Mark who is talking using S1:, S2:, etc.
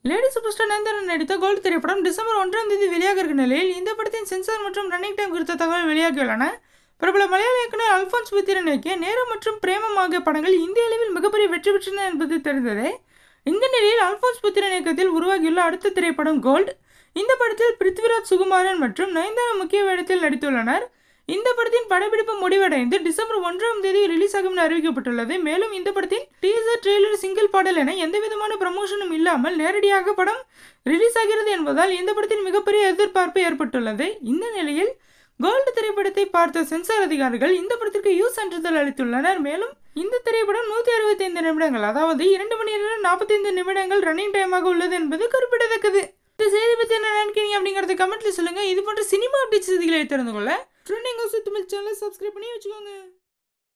S1: lady super star Nayanthara நடித்த gold திரைப்படம் December ஒன்றாம் தேதி வெளியாக இருக்க நிலையில் இந்த படத்தின் சென்சார் மற்றும் ரன்னிங் டைம் குறித்த தகவல் வெளியாகியுள்ளன பிரபல மலையாள இயக்குனர் அல்ஃபான்ஸ் புத்திரன் இயக்கிய நேரம் மற்றும் பிரேமம் ஆகிய படங்கள் இந்திய அளவில் மிகப்பெரிய வெற்றி பெற்றன என்பது தெரிந்ததே இந்த நிலையில் அல்ஃபான்ஸ் புத்திரன் இயக்கத்தில் உருவாகியுள்ள அடுத்த திரைப்படம் கோல்ட் இந்த படத்தில் பிருத்விராஜ் சுகுமாரன் மற்றும் நயன்தாரா முக்கிய வேடத்தில் நடித்துள்ளனர் இந்த படத்தின் படப்பிடிப்பு முடிவடைந்து டிசம்பர் ஒன்றாம் தேதி ரிலீஸ் ஆகும் என அறிவிக்கப்பட்டுள்ளது மேலும் இந்த படத்தின் டீசர் ட்ரெய்லர் சிங்கிள் பாடல் என எந்த விதமான ப்ரமோஷனும் இல்லாமல் நேரடியாக படம் ரிலீஸ் ஆகிறது என்பதால் இந்த படத்தின் மிகப்பெரிய எதிர்பார்ப்பு ஏற்பட்டுள்ளது இந்த நிலையில் கோல்டு திரைப்படத்தை பார்த்த சென்சார் அதிகாரிகள் இந்த படத்திற்கு யூ சான்றிதழ் அளித்துள்ளனர் மேலும் இந்த திரைப்படம் நூற்றி அறுபத்தைந்து நிமிடங்கள் அதாவது இரண்டு மணி நேரம் நாற்பத்தைந்து நிமிடங்கள் ரன்னிங் டைமாக உள்ளது என்பது குறிப்பிடத்தக்கது இந்த செய்தி பற்றி என்ன நினைக்கிறீங்க அப்படிங்கறத கமெண்ட்ல சொல்லுங்க இது போன்ற சினிமா அப்டேட் செய்திகளை தெரிந்து கொள்ள ட்ரெண்டிங் தமிழ் சேனலை சப்ஸ்கிரைப் பண்ணி வச்சுக்கோங்க